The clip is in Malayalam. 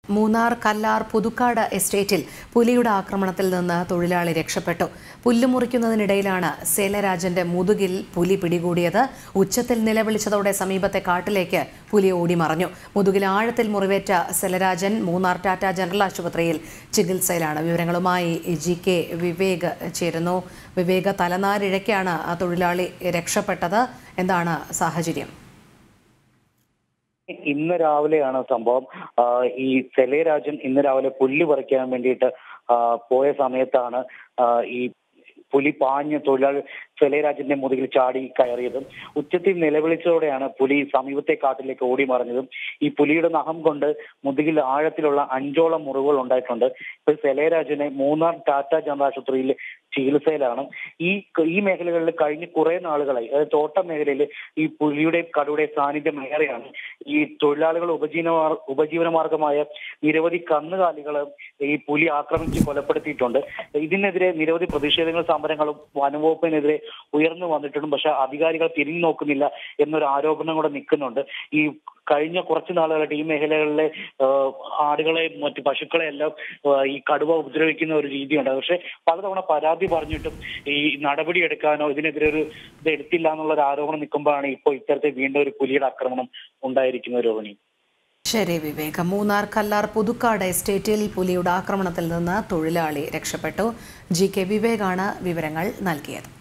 മൂന്നാർ കല്ലാർ പുതുക്കാട് എസ്റ്റേറ്റിൽ പുലിയുടെ ആക്രമണത്തിൽ നിന്ന് തൊഴിലാളി രക്ഷപ്പെട്ടു പുല്ല് മുറിക്കുന്നതിനിടയിലാണ് സേലരാജന്റെ മുതുകിൽ പുലി പിടികൂടിയത് ഉച്ചത്തിൽ നിലവിളിച്ചതോടെ സമീപത്തെ കാട്ടിലേക്ക് പുലി ഓടിമറഞ്ഞു മുതുകിൽ ആഴത്തിൽ മുറിവേറ്റ സെലരാജൻ മൂന്നാർ ടാറ്റ ജനറൽ ആശുപത്രിയിൽ ചികിത്സയിലാണ് വിവരങ്ങളുമായി ജി കെ വിവേക് ചേരുന്നു വിവേക് തലനാരിഴയ്ക്കാണ് ആ തൊഴിലാളി രക്ഷപ്പെട്ടത് എന്താണ് സാഹചര്യം ഇന്ന് രാവിലെയാണ് സംഭവം ആ, ഈ സെലയരാജൻ ഇന്ന് രാവിലെ പുല്ല് പറിക്കാൻ വേണ്ടിയിട്ട് ആ, പോയ സമയത്താണ് ആ, ഈ പുലി പാഞ്ഞ് തൊഴിലാളി സെലയരാജന്റെ മുതുകിൽ ചാടി കയറിയതും ഉച്ചത്തിൽ നിലവിളിച്ചതോടെയാണ് പുലി സമീപത്തെ കാട്ടിലേക്ക് ഓടി മറിഞ്ഞതും ഈ പുലിയുടെ നഖം കൊണ്ട് മുതുകിൽ ആഴത്തിലുള്ള അഞ്ചോളം മുറിവുകൾ ഉണ്ടായിട്ടുണ്ട് ഇപ്പൊ സെലയരാജനെ മൂന്നാർ ടാറ്റ ജനറൽ ആശുപത്രിയിൽ ചികിത്സയിലാണ് ഈ ഈ മേഖലകളിൽ കഴിഞ്ഞ കുറെ നാളുകളായി അതായത് തോട്ടം മേഖലയിൽ ഈ പുലിയുടെ കടുവയുടെ സാന്നിധ്യം ഏറെയാണ് ഈ തൊഴിലാളികൾ ഉപജീവന ഉപജീവന മാർഗമായ നിരവധി കന്നുകാലികൾ ഈ പുലി ആക്രമിച്ച് കൊലപ്പെടുത്തിയിട്ടുണ്ട് ഇതിനെതിരെ നിരവധി പ്രതിഷേധങ്ങളും സമരങ്ങളും വനംവകുപ്പിനെതിരെ ഉയർന്നു വന്നിട്ടുണ്ട് പക്ഷെ അധികാരികൾ തിരിഞ്ഞു നോക്കുന്നില്ല എന്നൊരു ആരോപണം കൂടെ നിൽക്കുന്നുണ്ട് ഈ കഴിഞ്ഞ കുറച്ച് നാളുകളായിട്ട് ഈ മേഖലകളിലെ ആഹ്, ആടുകളെ മറ്റു പശുക്കളെ എല്ലാം ആഹ്, ഈ കടുവ ഉപദ്രവിക്കുന്ന ഒരു രീതിയുണ്ട് പക്ഷെ പലതവണ പരാതി പറഞ്ഞിട്ടും ഈ നടപടി എടുക്കാനോ ഇതിനെതിരെ ഒരു ഇത് എടുത്തില്ല എന്നുള്ള ഒരു ആരോപണം നിൽക്കുമ്പോഴാണ് ഇപ്പോൾ ഇത്തരത്തിൽ വീണ്ടും ഒരു പുലിയുടെ ആക്രമണം ഉണ്ടായിരിക്കുന്ന രോഹിണി ശരി വിവേക് മൂന്നാർ കല്ലാർ പുതുക്കാട് എസ്റ്റേറ്റിൽ പുലിയുടെ ആക്രമണത്തിൽ നിന്ന് തൊഴിലാളി രക്ഷപ്പെട്ടു ജി കെ വിവേകാണ് വിവരങ്ങൾ നൽകിയത്